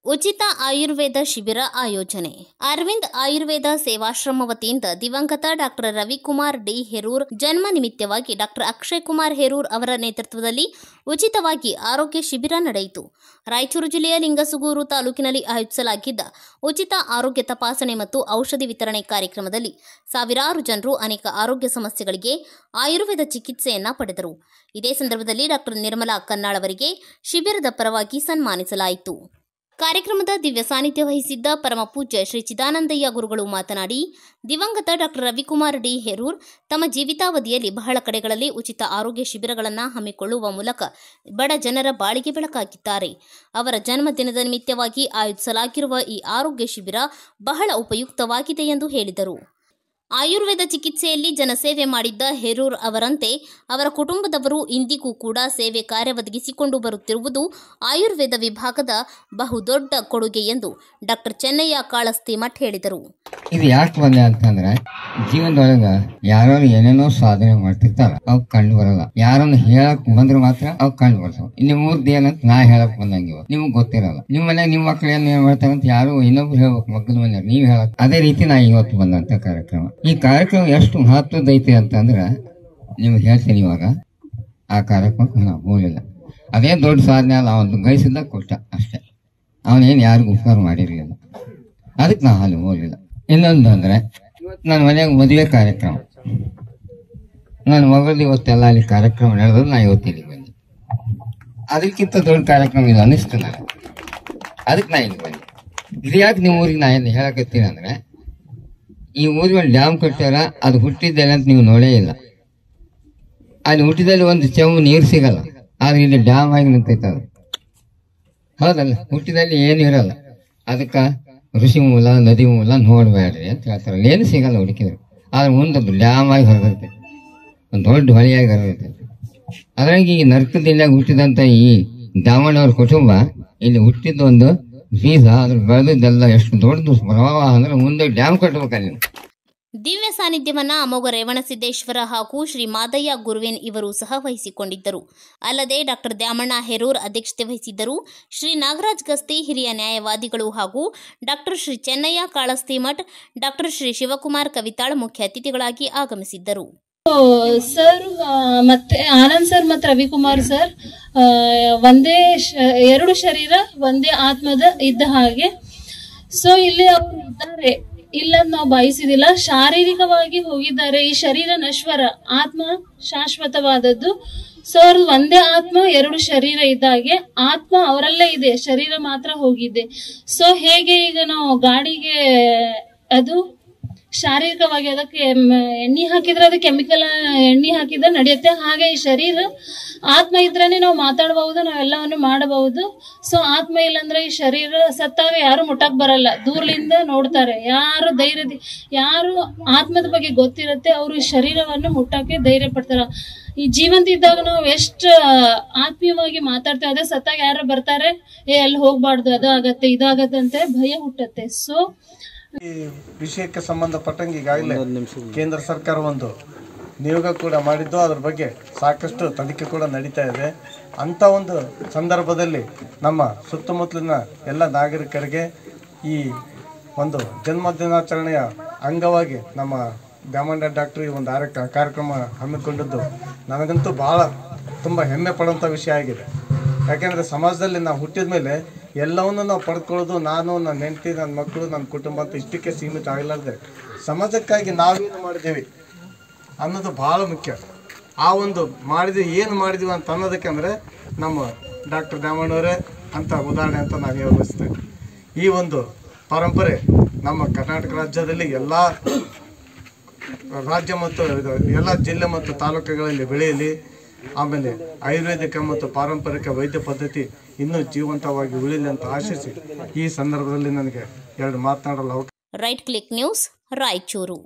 ಉಚಿತ ಆಯುರ್ವೇದ ಶಿಬಿರ ಆಯೋಜನೆ ಅರವಿಂದ್ ಆಯುರ್ವೇದ ಸೇವಾಶ್ರಮ ವತಿಯಿಂದ ದಿವಂಗತ ಡಾಕ್ಟರ್ ರವಿಕುಮಾರ್ ಡಿ ಹೆರೂರ್ ಜನ್ಮ ನಿಮಿತ್ತವಾಗಿ ಡಾಕ್ಟರ್ ಅಕ್ಷಯ್ ಕುಮಾರ್ ಹೆರೂರ್ ಅವರ ನೇತೃತ್ವದಲ್ಲಿ ಉಚಿತವಾಗಿ ಆರೋಗ್ಯ ಶಿಬಿರ ನಡೆಯಿತು ರಾಯಚೂರು ಜಿಲ್ಲೆಯ ಲಿಂಗಸುಗೂರು ತಾಲೂಕಿನಲ್ಲಿ ಆಯೋಜಿಸಲಾಗಿದ್ದ ಉಚಿತ ಆರೋಗ್ಯ ತಪಾಸಣೆ ಮತ್ತು ಔಷಧಿ ವಿತರಣೆ ಕಾರ್ಯಕ್ರಮದಲ್ಲಿ ಸಾವಿರಾರು ಜನರು ಅನೇಕ ಆರೋಗ್ಯ ಸಮಸ್ಯೆಗಳಿಗೆ ಆಯುರ್ವೇದ ಚಿಕಿತ್ಸೆಯನ್ನ ಪಡೆದರು ಇದೇ ಸಂದರ್ಭದಲ್ಲಿ ಡಾಕ್ಟರ್ ನಿರ್ಮಲಾ ಕನ್ನಾಳ್ ಅವರಿಗೆ ಶಿಬಿರದ ಪರವಾಗಿ ಸನ್ಮಾನಿಸಲಾಯಿತು ಕಾರ್ಯಕ್ರಮದ ದಿವ್ಯ ಸಾನ್ನಿಧ್ಯ ವಹಿಸಿದ್ದ ಪರಮ ಪೂಜ್ಯ ಶ್ರೀ ಚಿದಾನಂದಯ್ಯ ಗುರುಗಳು ಮಾತನಾಡಿ ದಿವಂಗತ ಡಾಕ್ಟರ್ ರವಿಕುಮಾರ್ ಡಿ ಹೆರೂರ್ ತಮ್ಮ ಜೀವಿತಾವಧಿಯಲ್ಲಿ ಬಹಳ ಕಡೆಗಳಲ್ಲಿ ಉಚಿತ ಆರೋಗ್ಯ ಶಿಬಿರಗಳನ್ನು ಹಮ್ಮಿಕೊಳ್ಳುವ ಮೂಲಕ ಬಡ ಜನರ ಬಾಳಿಗೆ ಬೆಳಕಾಗಿದ್ದಾರೆ ಅವರ ಜನ್ಮದಿನದ ನಿಮಿತ್ತವಾಗಿ ಆಯೋಜಿಸಲಾಗಿರುವ ಈ ಆರೋಗ್ಯ ಶಿಬಿರ ಬಹಳ ಉಪಯುಕ್ತವಾಗಿದೆ ಎಂದು ಹೇಳಿದರು ಆಯುರ್ವೇದ ಚಿಕಿತ್ಸೆಯಲ್ಲಿ ಜನಸೇವೆ ಮಾಡಿದ್ದ ಹೆರೂರ್ ಅವರಂತೆ ಅವರ ಕುಟುಂಬದವರು ಇಂದಿಗೂ ಕೂಡ ಸೇವೆ ಕಾರ್ಯ ಒದಗಿಸಿಕೊಂಡು ಬರುತ್ತಿರುವುದು ಆಯುರ್ವೇದ ವಿಭಾಗದ ಬಹುದೊಡ್ಡ ಕೊಡುಗೆ ಎಂದು ಡಾಕ್ಟರ್ ಚೆನ್ನಯ್ಯ ಕಾಳಸ್ತಿ ಮಠ್ ಹೇಳಿದರು ಇದು ಯಾಕೆ ಬಂದೆ ಅಂತಂದ್ರೆ ಜೀವನದೊಳಗ ಯಾರು ಏನೇನೋ ಸಾಧನೆ ಮಾಡ್ತಿರ್ತಾರ ಅವ್ ಕಂಡು ಬರಲ್ಲ ಯಾರನ್ನ ಹೇಳಕ್ ಬಂದ್ರೆ ಮಾತ್ರ ಅವ್ ಕಂಡು ಬರ್ತಾವ ಇಲ್ಲಿ ಮೂರ್ದು ಏನಂತ ನಾ ಹೇಳಕ್ ಬಂದಂಗಿವ ನಿಮ್ಗ್ ಗೊತ್ತಿರಲ್ಲ ನಿಮ್ ಮನ್ಯಾಗ ನಿಮ್ ಮಕ್ಳು ಏನ್ ಏನ್ ಮಾಡ್ತಾರಂತ ಯಾರು ಇನ್ನೊಬ್ರು ಹೇಳ್ಬೇಕು ಮಕ್ಕಳ ಮನ್ಯಾಗ ನೀವ್ ಹೇಳಕ್ ಅದೇ ರೀತಿ ನಾ ಇವತ್ತು ಬಂದಂತ ಕಾರ್ಯಕ್ರಮ ಈ ಕಾರ್ಯಕ್ರಮ ಎಷ್ಟು ಮಹತ್ವದೈತಿ ಅಂತಂದ್ರ ನಿಮ್ಗೆ ಹೇಳ್ತೀನಿ ಇವಾಗ ಆ ಕಾರ್ಯಕ್ರಮಕ್ಕೆ ನಾವು ಹೋಗಲಿಲ್ಲ ಅದೇ ದೊಡ್ಡ ಸಾಧನೆ ಅಲ್ಲ ಅವನು ಗಳಿಸಿದ್ದ ಕೊಟ್ಟ ಅಷ್ಟೇ ಅವನೇನು ಯಾರಿಗೂ ಉಪಕಾರ ಮಾಡಿರಲಿಲ್ಲ ಅದಕ್ಕೆ ನಾವು ಅಲ್ಲಿ ಹೋಗಲಿಲ್ಲ ಇನ್ನೊಂದು ಅಂದ್ರೆ ಇವತ್ತು ನನ್ನ ಮನೆಯಾಗ ಮದುವೆ ಕಾರ್ಯಕ್ರಮ ನನ್ನ ಮಗಳದ್ದು ಇವತ್ತೆಲ್ಲ ಅಲ್ಲಿ ಕಾರ್ಯಕ್ರಮ ನಡೆದ್ರೆ ನಾ ಇವತ್ತು ಇಲ್ಲಿ ಬಂದೆ ಅದಕ್ಕಿಂತ ದೊಡ್ಡ ಕಾರ್ಯಕ್ರಮ ಇದು ಅನಿಸ್ತು ನನಗೆ ಅದಕ್ಕೆ ನಾ ಇಲ್ಲಿ ಬಂದೆ ಇದು ಯಾಕೆ ನಿಮ್ಮ ಊರಿಗೆ ನಾ ಏನು ಹೇಳಕತ್ತೀನಿ ಅಂದ್ರೆ ಈ ಊರಿನ ಡ್ಯಾಮ್ ಕಟ್ಟ್ಯಾರ ಅದು ಹುಟ್ಟಿದ್ದೆಲ್ಲ ಅಂತ ನೀವು ನೋಡೇ ಇಲ್ಲ ಅಲ್ಲಿ ಹುಟ್ಟಿದಲ್ಲಿ ಒಂದು ಚೆವು ನೀರು ಸಿಗಲ್ಲ ಆದ್ರೆ ಇಲ್ಲಿ ಡ್ಯಾಮ್ ಆಗಿ ನಿಂತೈತೆ ಅದು ಹೌದಲ್ಲ ಹುಟ್ಟಿದಲ್ಲಿ ಏನು ಇರಲ್ಲ ಅದಕ್ಕ ಋಷಿ ಮೂಲ ನದಿ ಮೂಲ ನೋಡ್ಬೇಡ್ರಿ ಅಂತ ಹೇಳ್ತಾರೆ ಅಲ್ಲಿ ಏನು ಸಿಗಲ್ಲ ಹುಡುಕಿದ್ರು ಆದ್ರೆ ಮುಂದೊಂದು ಡ್ಯಾಮ್ ಆಗಿ ಹರಿದೈತೆ ಒಂದು ದೊಡ್ಡ ಹೊಳೆಯಾಗಿ ಹರಿದೈತೆ ಅದ್ರಾಗ ಈ ನರ್ಕದಿಂದ ಹುಟ್ಟಿದಂತ ಈ ದಾಮಣ್ಣವ್ರ ಕುಟುಂಬ ಇಲ್ಲಿ ಹುಟ್ಟಿದ ಒಂದು ಬೀಜ ಅದ್ರ ಬೆಳೆದಿದ್ದೆಲ್ಲ ಎಷ್ಟು ದೊಡ್ಡದು ಪ್ರವಾಹ ಅಂದ್ರೆ ಮುಂದೆ ಡ್ಯಾಮ್ ಕಟ್ಟಬೇಕಲ್ಲಿ ದಿವ್ಯ ಸಾನ್ನಿಧ್ಯವನ್ನ ಅಮೋಘ ರೇವಣಸಿದ್ದೇಶ್ವರ ಹಾಗೂ ಶ್ರೀ ಮಾದಯ್ಯ ಗುರುವೇನ್ ಇವರು ಸಹ ವಹಿಸಿಕೊಂಡಿದ್ದರು ಅಲ್ಲದೆ ಡಾಕ್ಟರ್ ದ್ಯಾಮಣ್ಣ ಹೆರೂರ್ ಅಧ್ಯಕ್ಷತೆ ವಹಿಸಿದ್ದರು ಶ್ರೀ ನಾಗರಾಜ್ ಗಸ್ತಿ ಹಿರಿಯ ನ್ಯಾಯವಾದಿಗಳು ಹಾಗೂ doctor Shri Chennayya Kalastimath doctor Shri Shivakumar Kavital ಮುಖ್ಯ ಅತಿಥಿಗಳಾಗಿ ಆಗಮಿಸಿದ್ದರು ಸರ್ ಆ, ಮತ್ತೆ ಆನಂದ್ ಸರ್ ಮತ್ತೆ ರವಿಕುಮಾರ್ ಸರ್ ಆ, ಒಂದೇ ಶ- ಎರಡು ಶರೀರ ಒಂದೇ ಆತ್ಮದ ಇದ್ದ ಹಾಗೆ ಸೊ ಇಲ್ಲಿ ಅವರು ಇದ್ದಾರೆ ಇಲ್ಲ ನಾವು ಬಯಸಿದಿಲ್ಲ ಶಾರೀರಿಕವಾಗಿ ಹೋಗಿದ್ದಾರೆ ಈ ಶರೀರ ನಶ್ವರ ಆತ್ಮ ಶಾಶ್ವತವಾದದ್ದು ಸೊ ಅವ್ರದ್ದು ಒಂದೇ ಆತ್ಮ ಎರಡು ಶರೀರ ಇದ್ದಾಗೆ ಆತ್ಮ ಅವರಲ್ಲೇ ಇದೆ ಶರೀರ ಮಾತ್ರ ಹೋಗಿದೆ ಸೊ ಹೇಗೆ ಈಗ ನಾವು ಗಾಡಿಗೆ ಅದು ಶಾರೀರಿಕವಾಗಿ ಅದಕ್ಕೆ ಎಮ್- ಎಣ್ಣೆ ಹಾಕಿದ್ರೆ ಅದು ಕೆಮಿಕಲ್ ಎಣ್ಣೆ ಹಾಕಿದ್ರೆ ನಡೆಯುತ್ತೆ ಹಾಗೆ ಈ ಶರೀರ ಆತ್ಮ ಇದ್ರೇನೆ ನಾವು ಮಾತಾಡಬಹುದು ನಾವೆಲ್ಲವನ್ನು ಮಾಡಬಹುದು ಸೊ ಆತ್ಮ ಇಲ್ಲಂದ್ರೆ ಈ ಶರೀರ ಸತ್ತಾಗ ಯಾರು ಮುಟ್ಟಕ್ ಬರಲ್ಲ ದೂರ್ಲಿಂದ ನೋಡ್ತಾರೆ ಯಾರು ಧೈರ್ಯ ಯಾರು ಆತ್ಮದ ಬಗ್ಗೆ ಗೊತ್ತಿರುತ್ತೆ ಅವರು ಈ ಶರೀರವನ್ನು ಮುಟ್ಟಕ್ಕೆ ಧೈರ್ಯ ಪಡ್ತಾರ ಈ ಜೀವಂತ ಇದ್ದಾಗ ನಾವು ಎಷ್ಟು ಆತ್ಮೀಯವಾಗಿ ಮಾತಾಡ್ತೇವೆ ಅದೇ ಸತ್ತಾಗ ಯಾರು ಬರ್ತಾರೆ ಏ ಅಲ್ಲಿ ಹೋಗ್ಬಾರ್ದು ಅದು ಆಗತ್ತೆ ಇದಾಗತ್ತೆ ಅಂತ ಭಯ ಹುಟ್ಟತ್ತೆ ಸೊ ಈ ವಿಷಯಕ್ಕೆ ಸಂಬಂಧಪಟ್ಟಂಗೆ ಈಗಾಗಲೇ ಕೇಂದ್ರ ಸರ್ಕಾರ ಒಂದು ನಿಯೋಗ ಕೂಡ ಮಾಡಿದ್ದು ಅದ್ರ ಬಗ್ಗೆ ಸಾಕಷ್ಟು ತನಿಖೆ ಕೂಡ ನಡೀತಾ ಇದೆ ಅಂಥ ಒಂದು ಸಂದರ್ಭದಲ್ಲಿ ನಮ್ಮ ಸುತ್ತಮುತ್ತಲಿನ ಎಲ್ಲ ನಾಗರಿಕರಿಗೆ ಈ ಒಂದು ಜನ್ಮ ದಿನಾಚರಣೆಯ ಅಂಗವಾಗಿ ನಮ್ಮ ದ್ಯಾಮಣ್ಣ ಡಾಕ್ಟ್ರು ಈ ಒಂದು ಆರಕ ಕಾರ್ಯಕ್ರಮ ಹಮ್ಮಿಕೊಂಡಿದ್ದು ನನಗಂತೂ ಭಾಳ ತುಂಬ ಹೆಮ್ಮೆ ಪಡುವಂಥ ವಿಷಯ ಆಗಿದೆ ಯಾಕೆಂದರೆ ಸಮಾಜದಲ್ಲಿ ನಾವು ಹುಟ್ಟಿದ ಮೇಲೆ ಎಲ್ಲವನ್ನು ನಾವು ಪಡ್ಕೊಳ್ಳೋದು ನಾನು ನನ್ನ ಹೆಂಡತಿ ನನ್ನ ಮಕ್ಕಳು ನನ್ನ ಕುಟುಂಬ ಅಂತ ಇಷ್ಟಕ್ಕೆ ಸೀಮಿತ ಆಗಲಾರ್ದೆ ಸಮಾಜಕ್ಕಾಗಿ ನಾವೇನು ಮಾಡಿದ್ದೀವಿ ಅನ್ನೋದು ಭಾಳ ಮುಖ್ಯ ಆ ಒಂದು ಮಾಡಿದ್ವಿ ಏನು ಮಾಡಿದ್ವಿ ಅಂತ ಅನ್ನೋದಕ್ಕೆ ಅಂದರೆ ನಮ್ಮ ಡಾಕ್ಟರ್ ದ್ಯಾಮಣ್ಣವರೇ ಅಂತ ಉದಾಹರಣೆ ಅಂತ ನಾನು ಹೇಳಬಯಸ್ತೇನೆ ಈ ಒಂದು ಪರಂಪರೆ ನಮ್ಮ ಕರ್ನಾಟಕ ರಾಜ್ಯದಲ್ಲಿ ಎಲ್ಲ ರಾಜ್ಯ ಮತ್ತು ಇದು ಎಲ್ಲ ಜಿಲ್ಲೆ ಮತ್ತು ತಾಲೂಕುಗಳಲ್ಲಿ ಬೆಳೆಯಲಿ ಆಮೇಲೆ ಆಯುರ್ವೇದಿಕ ಮತ್ತು ಪಾರಂಪರಿಕ ವೈದ್ಯ ಪದ್ಧತಿ ಇನ್ನೂ ಜೀವಂತವಾಗಿ ಉಳಿಯಲಿ ಅಂತ ಆಶಿಸಿ ಈ ಸಂದರ್ಭದಲ್ಲಿ ನನಗೆ ಎರಡು ಮಾತನಾಡಲು ಅವಕಾಶ ರೈಟ್ ಕ್ಲಿಕ್ ನ್ಯೂಸ್ ರಾಯಚೂರು